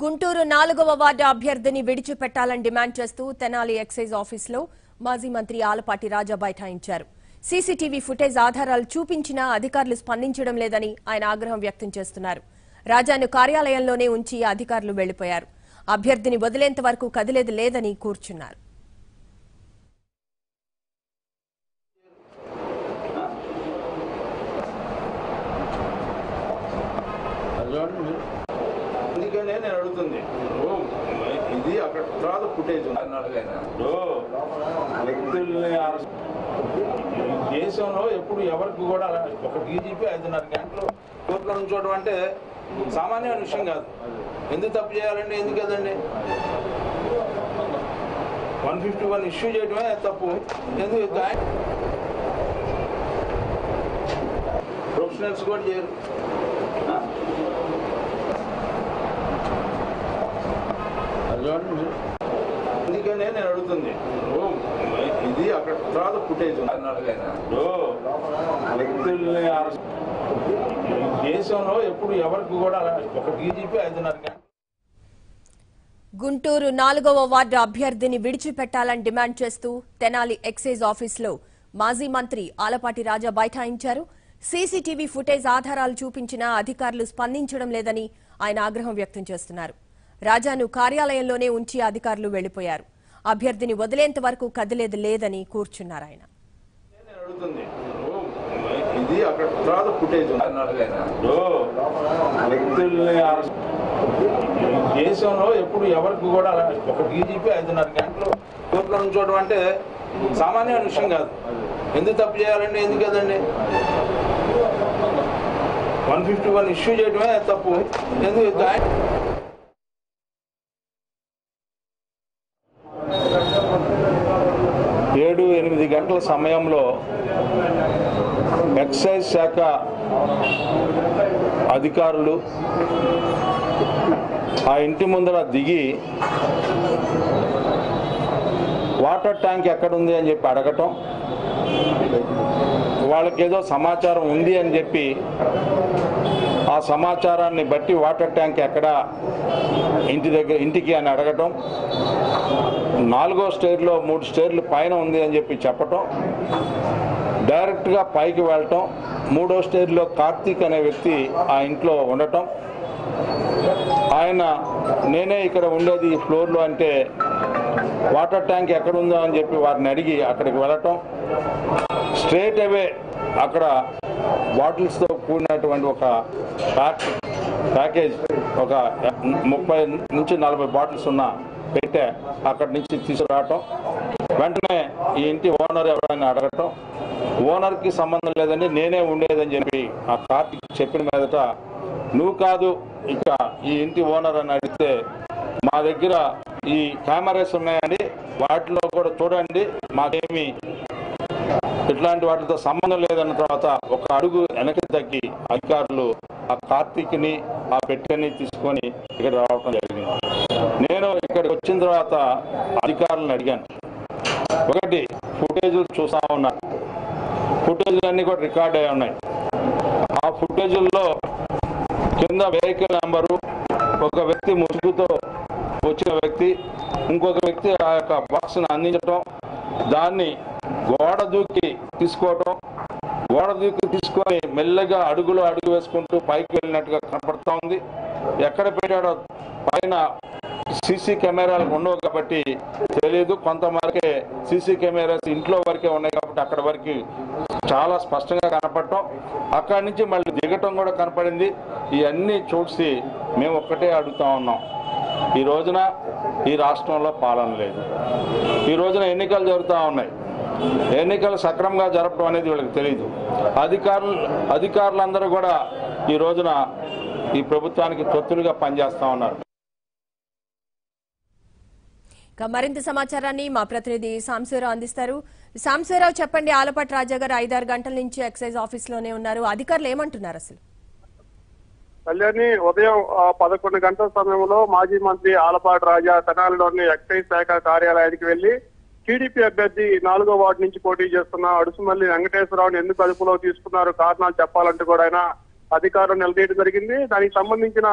గుంటూరు నాలుగవ వార్డు అభ్యర్థిని విడిచిపెట్టాలని డిమాండ్ చేస్తూ తెనాలి ఎక్సైజ్ ఆఫీసులో మాజీ మంత్రి ఆలపాటి రాజా బైఠాయించారు సీసీటీవీ ఫుటేజ్ ఆధారాలు చూపించినా అధికారులు స్పందించడం లేదని ఆయన ఆగ్రహం వ్యక్తం చేస్తున్నారు రాజాను కార్యాలయంలోనే ఉంచి అధికారులు వెళ్లిపోయారు అభ్యర్థిని వదిలేంత వరకు కదిలేది లేదని కూర్చున్నారు అది చూడండి మీరు. అందుకనే నేను అడుగుతుంది ఓ, ఇది అక్కడ తర్వాత ఫుటేజ్ ఇప్పుడు వ్యక్తుల్ని అరెస్ట్ ఈ దేశంలో ఎప్పుడు ఎవరికి కూడా అలా ఒక డీజీపీ ఐదున్నర గంటలు కోర్టులో ఉంచోవడం అంటే సామాన్యమైన విషయం కాదు ఎందుకు తప్పు చేయాలండి ఎందుకు కదండి వన్ ఫిఫ్టీ వన్ ఇష్యూ చేయడమే తప్పు ఎందుకు ప్రొఫెషనల్స్ కూడా చేయరు ఆ? అది చూడండి మీరు. అందుకనే నేను అడుగుతుంది ఓ, ఇది అక్కడ తర్వాత ఫుటేజ్ ఇప్పుడు వ్యక్తుల్ని అరెస్ట్ ఈ దేశంలో ఎప్పుడు ఎవరికి కూడా అలా ఒక డీజీపీ ఐదున్నర గంటలు గుంటూరు నాలుగవ వార్డు అభ్యర్థిని విడిచిపెట్టాలని డిమాండ్ చేస్తూ తెనాలి ఎక్సైజ్ ఆఫీసులో మాజీ మంత్రి ఆలపాటి రాజా బైఠాయించారు సీసీటీవీ ఫుటేజ్ ఆధారాలు చూపించినా అధికారులు స్పందించడం లేదని ఆయన ఆగ్రహం వ్యక్తం చేస్తున్నారు రాజాను కార్యాలయంలోనే ఉంచి అధికారులు వెళ్లిపోయారు అభ్యర్థిని వదిలేంత వరకు కదిలేది లేదని కూర్చున్నారు ఆయన నేను అడుగుతుంది ఓ, ఇది అక్కడ తర్వాత ఫుటేజ్ ఇప్పుడు వ్యక్తుల్ని అరెస్ట్ ఈ దేశంలో ఎప్పుడు ఎవరికి కూడా అలా ఒక డీజీపీ ఐదున్నర గంటలు కోర్టులో ఉంచోవడం అంటే సామాన్యమైన విషయం కాదు ఎందుకు తప్పు చేయాలండి ఎందుకు కదండి వన్ ఫిఫ్టీ వన్ ఇష్యూ చేయడమే తప్పు ఎందుకు ఆయన- ఏడు ఎనిమిది గంటల సమయంలో ఎక్సైజ్ శాఖ అధికారులు ఆ ఇంటి ముందర దిగి వాటర్ ట్యాంక్ ఎక్కడుంది అని చెప్పి అడగటం వాళ్ళకి ఏదో సమాచారం ఉంది అని చెప్పి ఆ సమాచారాన్ని బట్టి వాటర్ ట్యాంక్ ఎక్కడ ఇంటి దగ్గర ఇంటికి అని అడగటం నాలుగో స్టేర్లో మూడు స్టేర్లు పైన ఉంది అని చెప్పి చెప్పటం డైరెక్ట్గా పైకి వెళ్ళటం మూడో స్టేజ్లో కార్తీక్ అనే వ్యక్తి ఆ ఇంట్లో ఉండటం ఆయన నేనే ఇక్కడ ఉండేది ఈ ఫ్లోర్లో అంటే వాటర్ ట్యాంక్ ఎక్కడ ఉందో అని చెప్పి వారిని అడిగి అక్కడికి వెళ్ళటం స్ట్రేట్ అవే అక్కడ బాటిల్స్తో కూడినటువంటి ఒక ప్యాక్ ప్యాకేజ్ ఒక ముప్పై నుంచి నలభై బాటిల్స్ ఉన్న పెట్టే అక్కడి నుంచి తీసుకురావటం వెంటనే ఈ ఇంటి ఓనర్ ఎవరైనా అడగటం ఓనర్కి సంబంధం లేదని నేనే ఉండేదని చెప్పి ఆ కార్తీక్ చెప్పిన మీదట నువ్వు కాదు ఇక ఈ ఇంటి ఓనర్ అని అడిగితే మా దగ్గర ఈ కెమెరాస్ ఉన్నాయండి వాటిలో కూడా చూడండి మాకేమి ఇట్లాంటి వాటితో సంబంధం లేదన్న తర్వాత ఒక అడుగు వెనక్కి తగ్గి అధికారులు ఆ కార్తీక్ని ఆ పెట్టెని తీసుకొని ఇక్కడ రావడం జరిగింది నేను ఇక్కడికి వచ్చిన తర్వాత అధికారులను అడిగాను ఒకటి ఫుటేజీలు చూస్తా ఉన్నా ఫుటేజీలు అన్నీ కూడా రికార్డ్ అయి ఉన్నాయి ఆ ఫుటేజీల్లో కింద వెహికల్ నెంబరు ఒక వ్యక్తి ముసుగుతో వచ్చిన వ్యక్తి ఇంకొక వ్యక్తి ఆ యొక్క బాక్స్ను అందించడం దాన్ని గోడ దూకి తీసుకోవటం గోడ దూకి తీసుకొని మెల్లగా అడుగులో అడుగు వేసుకుంటూ పైకి వెళ్ళినట్టుగా కనపడతా ఉంది ఎక్కడ పెట్టాడో పైన సీసీ కెమెరాలు ఉండవు కాబట్టి తెలియదు కొంతవరకే సీసీ కెమెరాస్ ఇంట్లో వరకే ఉన్నాయి కాబట్టి అక్కడ వరకు చాలా స్పష్టంగా కనపడటం అక్కడి నుంచి మళ్ళీ దిగటం కూడా కనపడింది ఇవన్నీ చూసి మేము ఒక్కటే అడుగుతా ఉన్నాం ఈ రోజున ఈ రాష్ట్రంలో పాలన లేదు ఈ రోజున ఎన్నికలు జరుగుతూ ఉన్నాయి ఎన్నికలు సక్రమంగా జరపడం అనేది వీళ్ళకి తెలియదు అధికారులు అధికారులందరూ కూడా ఈ రోజున ఈ ప్రభుత్వానికి తొత్తులుగా పనిచేస్తా ఉన్నారు ఇక మరింత సమాచారాన్ని మా ప్రతినిధి సాంశీరావు అందిస్తారు సాంశీరావు చెప్పండి ఆలపాటి రాజా గారు ఐదారు గంటల నుంచి ఎక్సైజ్ ఆఫీస్లోనే ఉన్నారు అధికారులు ఏమంటున్నారు అసలు కళ్యాణి ఉదయం ఆ, పదకొండు గంటల సమయంలో మాజీ మంత్రి ఆలపాటి రాజా తెనాలిలోని ఎక్సైజ్ శాఖ కార్యాలయానికి వెళ్లి టీడీపీ అభ్యర్థి నాలుగో వార్డు నుంచి పోటీ చేస్తున్న అడుసుమల్లి వెంకటేశ్వరరావుని ఎందుకు అదుపులో తీసుకున్నారు కారణాలు చెప్పాలంటూ కూడా ఆయన అధికారులు నిలదీయడం జరిగింది దానికి సంబంధించిన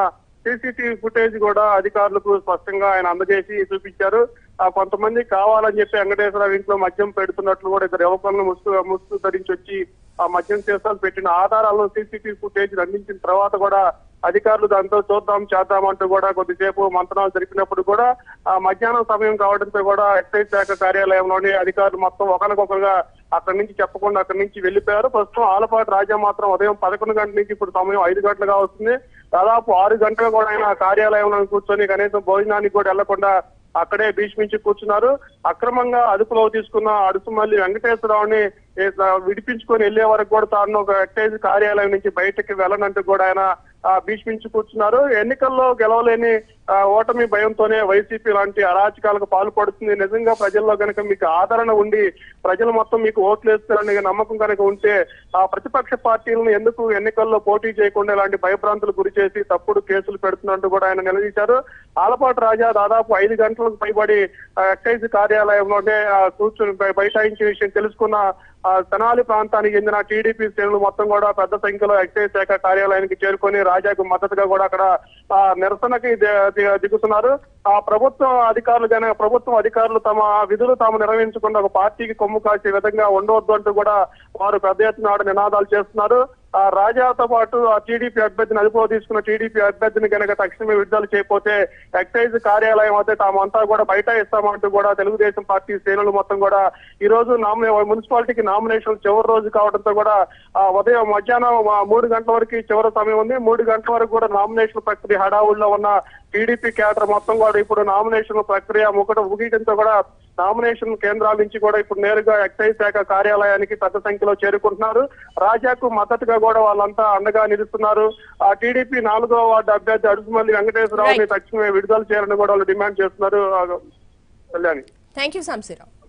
సీసీటీవీ ఫుటేజ్ కూడా అధికారులకు స్పష్టంగా ఆయన అందజేసి చూపించారు ఆ కొంతమంది కావాలని చెప్పి వెంకటేశ్వరరావు ఇంట్లో మద్యం పెడుతున్నట్లు కూడా ఇద్దరు యువకులను ముస్తు ముస్తు ధరించి వచ్చి ఆ మద్యం చేస్తాలు పెట్టిన ఆధారాలను సీసీటీవీ ఫుటేజ్ అందించిన తర్వాత కూడా అధికారులు దాంతో చూద్దాం చేద్దాం అంటూ కూడా కొద్దిసేపు మంతనాలు జరిపినప్పుడు కూడా ఆ మధ్యాహ్నం సమయం కావడంతో కూడా ఎక్సైజ్ శాఖ కార్యాలయంలోని అధికారులు మొత్తం ఒకరికొకరుగా అక్కడి నుంచి చెప్పకుండా అక్కడి నుంచి వెళ్లిపోయారు ప్రస్తుతం ఆలపాటి రాజా మాత్రం ఉదయం పదకొండు గంటల నుంచి ఇప్పుడు సమయం ఐదు గంటలుగా వస్తుంది దాదాపు ఆరు గంటలు కూడా ఆయన కార్యాలయంలో కూర్చొని కనీసం భోజనానికి కూడా వెళ్లకుండా అక్కడే భీష్మించి కూర్చున్నారు అక్రమంగా అదుపులో తీసుకున్న అడుసుమల్లి వెంకటేశ్వరరావుని ఏ, విడిపించుకొని వెళ్లే వరకు కూడా తాను ఒక ఎక్సైజ్ కార్యాలయం నుంచి బయటకి వెళ్ళనంటూ కూడా ఆయన ఆ, భీష్మించి కూర్చున్నారు ఎన్నికల్లో గెలవలేని ఆ, ఓటమి భయంతోనే వైసీపీ లాంటి అరాచకాలకు పాల్పడుతుంది నిజంగా ప్రజల్లో కనుక మీకు ఆదరణ ఉండి ప్రజలు మొత్తం మీకు ఓట్లు వేస్తారనే నమ్మకం కనుక ఉంటే ఆ ప్రతిపక్ష పార్టీలను ఎందుకు ఎన్నికల్లో పోటీ చేయకుండా ఇలాంటి భయభ్రాంతులు గురి చేసి తప్పుడు కేసులు పెడుతున్నట్టు కూడా ఆయన నిలదీశారు ఆలపాటి రాజా దాదాపు ఐదు గంటలకు పైబడి ఆ, ఎక్సైజ్ కార్యాలయంలోనే ఆ, కూర్చుని బయ- బైఠాయించే విషయం తెలుసుకున్న ఆ, తెనాలి ప్రాంతానికి చెందిన టీడీపీ శ్రేణులు మొత్తం కూడా పెద్ద సంఖ్యలో ఎక్సైజ్ శాఖ కార్యాలయానికి చేరుకొని రాజాకు మద్దతుగా కూడా అక్కడ ఆ, నిరసనకి ది- ది- దిగుతున్నారు ఆ ప్రభుత్వం అధికారులు కానీ ప్రభుత్వం అధికారులు తమ విధులు తాము నిర్వహించకుండా ఒక పార్టీకి కొమ్ము కాసే విధంగా ఉండవద్దు అంటూ కూడా వారు పెద్ద ఎత్తున ఆడ నినాదాలు చేస్తున్నారు ఆ రాజాతో పాటు ఆ టీడీపీ అభ్యర్థిని అదుపులో తీసుకున్న టీడీపీ అభ్యర్థిని కనుక తక్షణమే విడుదల చేయకపోతే ఎక్సైజ్ కార్యాలయం అయితే తామంతా కూడా బయట ఇస్తామంటూ కూడా తెలుగుదేశం పార్టీ శ్రేణులు మొత్తం కూడా ఈ రోజు నామినే మున్సిపాలిటీకి నామినేషన్ చివరి రోజు కావడంతో కూడా ఆ ఉదయం మధ్యాహ్నం ఆ, మూడు గంటల వరకు చివరి సమయం ఉంది మూడు గంటల వరకు కూడా నామినేషన్ ప్రక్రియ హడావుల్లో ఉన్న టీడీపీ కేడర్ మొత్తం కూడా ఇప్పుడు నామినేషన్ ప్రక్రియ ముకట ముగియడంతో కూడా నామినేషన్ కేంద్రాల నుంచి కూడా ఇప్పుడు నేరుగా ఎక్సైజ్ శాఖ కార్యాలయానికి పెద్ద సంఖ్యలో చేరుకుంటున్నారు రాజాకు మద్దతుగా కూడా వాళ్ళంతా అండగా నిలుస్తున్నారు ఆ టీడీపీ నాలుగో వార్డు అభ్యర్థి అడుగుమల్లి వెంకటేశ్వరరావుని Right. తక్షణమే విడుదల చేయాలని కూడా వాళ్ళు డిమాండ్ చేస్తున్నారు ఆ, కళ్యాణి థ్యాంక్ యూ సాంశీరావు